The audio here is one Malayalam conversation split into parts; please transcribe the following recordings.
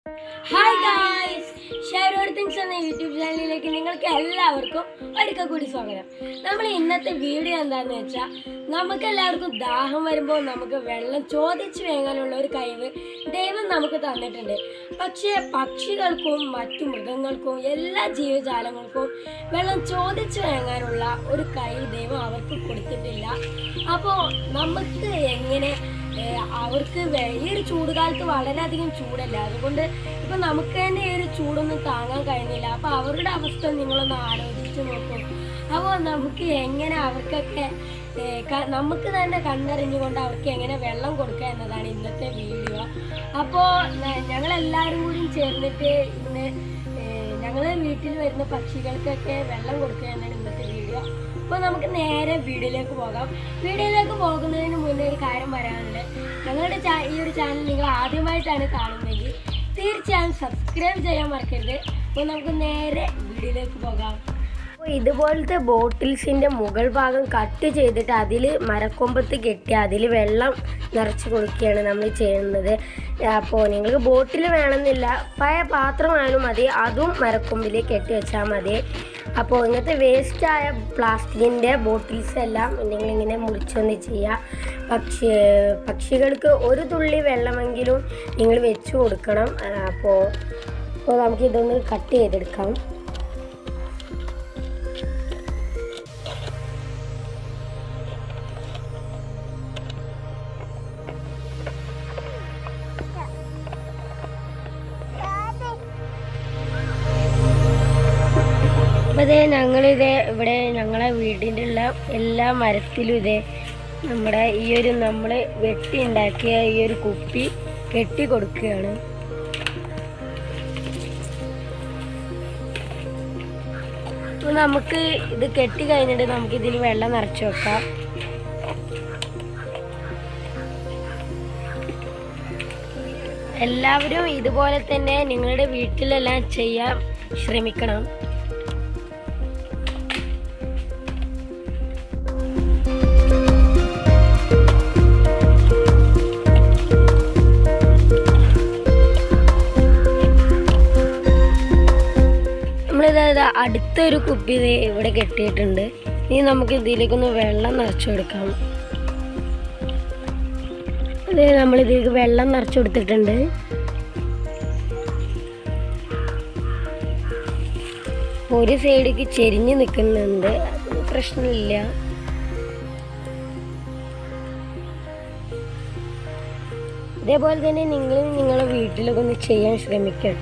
ഹായ് ഗായ്സ് ഷെയർ തിങ്സ് എന്ന യൂട്യൂബ് ചാനലിലേക്ക് നിങ്ങൾക്ക് എല്ലാവർക്കും ഒരിക്കൽ കൂടി സ്വാഗതം നമ്മൾ ഇന്നത്തെ വീഡിയോ എന്താണെന്ന് വെച്ചാൽ നമുക്ക് എല്ലാവർക്കും ദാഹം വരുമ്പോൾ നമുക്ക് വെള്ളം ചോദിച്ചു വേങ്ങാനുള്ള ഒരു കഴിവ് ദൈവം നമുക്ക് തന്നിട്ടുണ്ട് പക്ഷേ പക്ഷികൾക്കും മറ്റു മൃഗങ്ങൾക്കും എല്ലാ ജീവജാലങ്ങൾക്കും വെള്ളം ചോദിച്ചു വേങ്ങാനുള്ള ഒരു കഴിവ് ദൈവം അവർക്ക് കൊടുത്തിട്ടില്ല അപ്പോൾ നമുക്ക് എങ്ങനെ ഏഹ് അവർക്ക് വെ- ഈ ഒരു ചൂടുകാലത്ത് വളരെയധികം ചൂടല്ല അതുകൊണ്ട് ഇപ്പൊ നമുക്ക് തന്നെ ഈ ഒരു ചൂടൊന്നും താങ്ങാൻ കഴിയുന്നില്ല അപ്പൊ അവരുടെ അവസ്ഥ നിങ്ങളൊന്ന് ആലോചിച്ച് നോക്കും അപ്പോൾ നമുക്ക് എങ്ങനെ അവർക്കൊക്കെ ഏഹ് ക- നമുക്ക് തന്നെ കണ്ടറിഞ്ഞുകൊണ്ട് അവർക്ക് എങ്ങനെ വെള്ളം കൊടുക്കുക എന്നതാണ് ഇന്നത്തെ വീഡിയോ അപ്പോൾ ഞങ്ങൾ എല്ലാവരും കൂടി ചേർന്നിട്ട് ഇന്ന് ഞങ്ങൾ വീട്ടിൽ വരുന്ന പക്ഷികൾക്കൊക്കെ വെള്ളം കൊടുക്കുക എന്നാണ് ഇന്നത്തെ വീഡിയോ അപ്പോൾ നമുക്ക് നേരെ വീഡിയോയിലേക്ക് പോകാം വീഡിയോയിലേക്ക് പോകുന്നതിന് മുന്നേ ഒരു കാര്യം പറയാനുണ്ട് ഞങ്ങളുടെ ചാ- ഈ ഒരു ചാനൽ നിങ്ങൾ ആദ്യമായിട്ടാണ് കാണുന്നതെങ്കിൽ തീർച്ചയായും സബ്സ്ക്രൈബ് ചെയ്യാൻ മറക്കരുത് അപ്പോൾ നമുക്ക് നേരെ വീഡിയോയിലേക്ക് പോകാം അപ്പോൾ ഇതുപോലത്തെ ബോട്ടിൽസിൻ്റെ മുകൾ ഭാഗം കട്ട് ചെയ്തിട്ട് അതിൽ മരക്കൊമ്പത്ത് കെട്ടി അതിൽ വെള്ളം നിറച്ച് കൊടുക്കുകയാണ് നമ്മൾ ചെയ്യുന്നത് അപ്പോൾ നിങ്ങൾക്ക് ബോട്ടിൽ വേണമെന്നില്ല പഴയ പാത്രമായാലും മതി അതും മരക്കൊമ്പിൽ കെട്ടി വെച്ചാൽ മതി അപ്പോൾ ഇങ്ങനത്തെ വേസ്റ്റായ പ്ലാസ്റ്റിക്കിൻ്റെ ബോട്ടിൽസ് എല്ലാം നിങ്ങളിങ്ങനെ മുറിച്ചൊന്ന് ചെയ്യുക പക്ഷി പക്ഷികൾക്ക് ഒരു തുള്ളി വെള്ളമെങ്കിലും നിങ്ങൾ വെച്ച് കൊടുക്കണം ആ, അപ്പോൾ അപ്പോൾ നമുക്കിതൊന്ന് കട്ട് ചെയ്തെടുക്കാം അപ്പോൾ ഇതേ ഞങ്ങളിതേ ഇവിടെ ഞങ്ങളെ വീടിൻ്റെ ഉള്ള എല്ലാ മരത്തിലും ഇതേ നമ്മുടെ ഈ ഒരു നമ്മൾ വെട്ടി ഉണ്ടാക്കിയ ഈ ഒരു കുപ്പി കെട്ടി കൊടുക്കുകയാണ് അപ്പോൾ നമുക്ക് ഇത് കെട്ടി കഴിഞ്ഞിട്ട് നമുക്ക് ഇതിൽ വെള്ളം നിറച്ച് വെക്കാം എല്ലാവരും ഇതുപോലെ തന്നെ നിങ്ങളുടെ വീട്ടിലെല്ലാം ചെയ്യാൻ ശ്രമിക്കണം നമ്മളിത് അടുത്തൊരു കുപ്പി ദേ ഇവിടെ കെട്ടിയിട്ടുണ്ട് ഇനി നമുക്ക് ഇതിലേക്കൊന്ന് വെള്ളം നിറച്ചു കൊടുക്കാം അതെ നമ്മളിതിലേക്ക് വെള്ളം നിറച്ചു കൊടുത്തിട്ടുണ്ട് ഒരു സൈഡിലേക്ക് ചെരിഞ്ഞ് നിൽക്കുന്നുണ്ട് അത് പ്രശ്നമില്ല ഇതേപോലെ തന്നെ നിങ്ങളും നിങ്ങളുടെ വീട്ടിലൊക്കെ ഒന്ന് ചെയ്യാൻ ശ്രമിക്കട്ടോ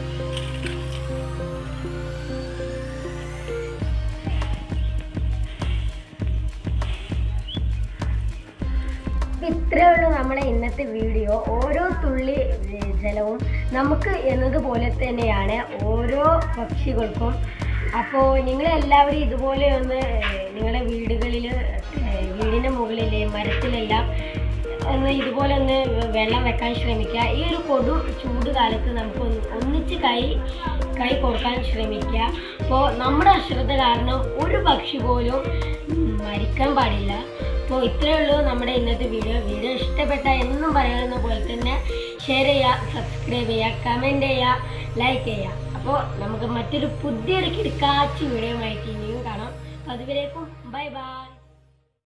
അപ്പൊ ഇത്രയേ ഉള്ളൂ നമ്മുടെ ഇന്നത്തെ വീഡിയോ ഓരോ തുള്ളി ഏ, ജലവും നമുക്ക് എന്നതുപോലെ തന്നെയാണ് ഓരോ പക്ഷികൾക്കും അപ്പോൾ നിങ്ങളെല്ലാവരും ഇതുപോലെ ഒന്ന് ഏ, നിങ്ങളുടെ വീടുകളിൽ വീടിൻ്റെ മുകളിൽ മരത്തിലെല്ലാം ഒന്ന് ഇതുപോലെ ഒന്ന് വെള്ളം വെക്കാൻ ശ്രമിക്കുക ഈ ഒരു കൊടും ചൂട് കാലത്ത് നമുക്ക് ഒന്ന് ഒന്നിച്ച് കൈ കൈ കൊടുക്കാൻ ശ്രമിക്കുക അപ്പോൾ നമ്മുടെ അശ്രദ്ധ കാരണം ഒരു പക്ഷി പോലും ഉം, മരിക്കാൻ പാടില്ല അപ്പോൾ ഇത്രയേ ഉള്ളൂ നമ്മുടെ ഇന്നത്തെ വീഡിയോ വീഡിയോ ഇഷ്ടപ്പെട്ട എന്നും പറയുന്ന പോലെ തന്നെ ഷെയർ ചെയ്യുക സബ്സ്ക്രൈബ് ചെയ്യുക കമൻറ്റ് ചെയ്യുക ലൈക്ക് ചെയ്യുക അപ്പോൾ നമുക്ക് മറ്റൊരു പുതിയൊരു കിടക്കാച്ചി വീഡിയോ ആയിട്ട് ഇനിയും കാണാം അപ്പോൾ അതുവരേക്കും ബൈ ബൈ